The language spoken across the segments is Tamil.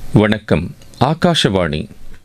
வணக்கம் ஆகாஷவாணி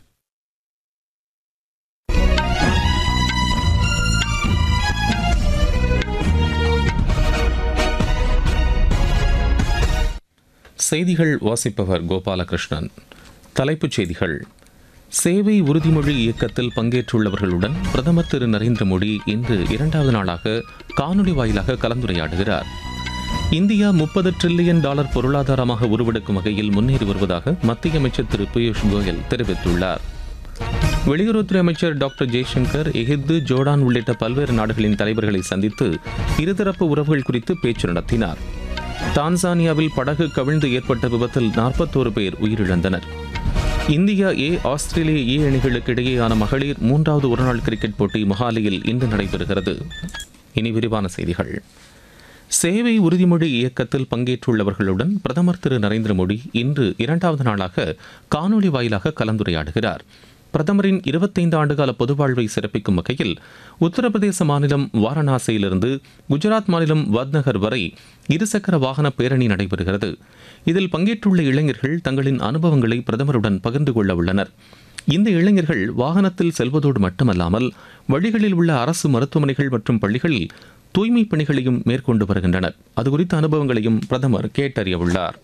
செய்திகள் வாசிப்பவர் கோபாலகிருஷ்ணன் தலைப்புச் செய்திகள் சேவை உறுதிமொழி இயக்கத்தில் பங்கேற்றுள்ளவர்களுடன் பிரதமர் திரு நரேந்திர மோடி இன்று இரண்டாவது நாளாக காணொலி வாயிலாக கலந்துரையாடுகிறார் இந்தியா முப்பது டிரில்லியன் டாலர் பொருளாதாரமாக உருவெடுக்கும் வகையில் முன்னேறி வருவதாக மத்திய அமைச்சர் திரு பியூஷ் கோயல் தெரிவித்துள்ளார் வெளியுறவுத்துறை அமைச்சர் டாக்டர் ஜெய்சங்கர் எகிப்து ஜோர்டான் உள்ளிட்ட பல்வேறு நாடுகளின் தலைவர்களை சந்தித்து இருதரப்பு உறவுகள் குறித்து பேச்சு நடத்தினார் தான்சானியாவில் படகு கவிழ்ந்து ஏற்பட்ட விபத்தில் நாற்பத்தோரு பேர் உயிரிழந்தனர் இந்தியா ஏ ஆஸ்திரேலிய ஏ அணிகளுக்கு இடையேயான மகளிர் மூன்றாவது ஒருநாள் கிரிக்கெட் போட்டி மொஹாலியில் இன்று நடைபெறுகிறது இனி விரிவான செய்திகள் சேவை உறுதிமொழி இயக்கத்தில் பங்கேற்றுள்ளவர்களுடன் பிரதமர் திரு நரேந்திர மோடி இன்று இரண்டாவது நாளாக காணொலி வாயிலாக கலந்துரையாடுகிறார் பிரதமரின் இருபத்தைந்து ஆண்டுகால பொதுவாழ்வை சிறப்பிக்கும் வகையில் உத்தரப்பிரதேச மாநிலம் வாரணாசியிலிருந்து குஜராத் மாநிலம் வத்நகர் வரை இருசக்கர வாகன பேரணி நடைபெறுகிறது இதில் பங்கேற்றுள்ள இளைஞர்கள் தங்களின் அனுபவங்களை பிரதமருடன் பகிர்ந்து கொள்ள உள்ளனர் இந்த இளைஞர்கள் வாகனத்தில் செல்வதோடு மட்டுமல்லாமல் வழிகளில் உள்ள அரசு மருத்துவமனைகள் மற்றும் பள்ளிகளில் தூய்மை பணிகளையும் மேற்கொண்டு வருகின்றனர் அது குறித்த அனுபவங்களையும் பிரதமர் கேட்டறிய உள்ளார்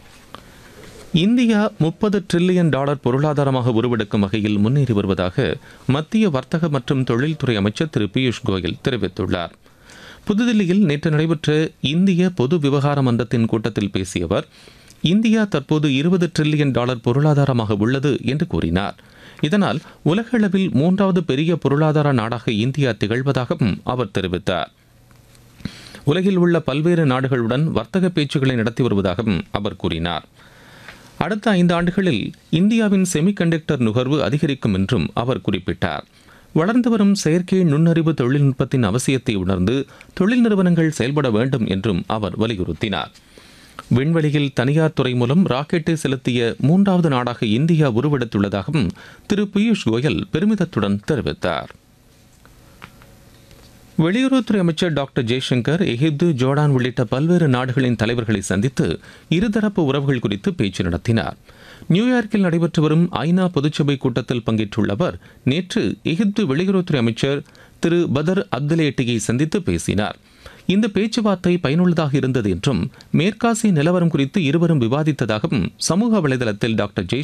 இந்தியா முப்பது டிரில்லியன் டாலர் பொருளாதாரமாக உருவெடுக்கும் வகையில் முன்னேறி வருவதாக மத்திய வர்த்தக மற்றும் தொழில்துறை அமைச்சர் திரு பியூஷ் கோயல் தெரிவித்துள்ளார் புதுதில்லியில் நேற்று நடைபெற்ற இந்திய பொது விவகார மன்றத்தின் கூட்டத்தில் பேசிய அவர் இந்தியா தற்போது இருபது டிரில்லியன் டாலர் பொருளாதாரமாக உள்ளது என்று கூறினார் இதனால் உலகளவில் மூன்றாவது பெரிய பொருளாதார நாடாக இந்தியா திகழ்வதாகவும் அவர் தெரிவித்தார் உலகில் உள்ள பல்வேறு நாடுகளுடன் வர்த்தக பேச்சுக்களை நடத்தி வருவதாகவும் அவர் கூறினார் அடுத்த ஐந்து ஆண்டுகளில் இந்தியாவின் செமிகண்டக்டர் நுகர்வு அதிகரிக்கும் என்றும் அவர் குறிப்பிட்டார் வளர்ந்து வரும் செயற்கை நுண்ணறிவு தொழில்நுட்பத்தின் அவசியத்தை உணர்ந்து தொழில் நிறுவனங்கள் செயல்பட வேண்டும் என்றும் அவர் வலியுறுத்தினார் விண்வெளியில் தனியார் துறை மூலம் ராக்கெட்டை செலுத்திய மூன்றாவது நாடாக இந்தியா உருவெடுத்துள்ளதாகவும் திரு பியூஷ் கோயல் பெருமிதத்துடன் தெரிவித்தார் வெளியுறவுத்துறை அமைச்சர் டாக்டர் ஜெய்சங்கர் எகிப்து ஜோர்டான் உள்ளிட்ட பல்வேறு நாடுகளின் தலைவர்களை சந்தித்து இருதரப்பு உறவுகள் குறித்து பேச்சு நடத்தினார் நியூயார்க்கில் நடைபெற்று வரும் ஐநா பொதுச்சபை கூட்டத்தில் பங்கேற்றுள்ள அவர் நேற்று எகிப்து வெளியுறவுத்துறை அமைச்சர் திரு பதர் அப்துலேட்டியை சந்தித்து பேசினார் இந்த பேச்சுவார்த்தை பயனுள்ளதாக இருந்தது என்றும் மேற்காசிய நிலவரம் குறித்து இருவரும் விவாதித்ததாகவும் சமூக வலைதளத்தில் டாக்டர் ஜெய்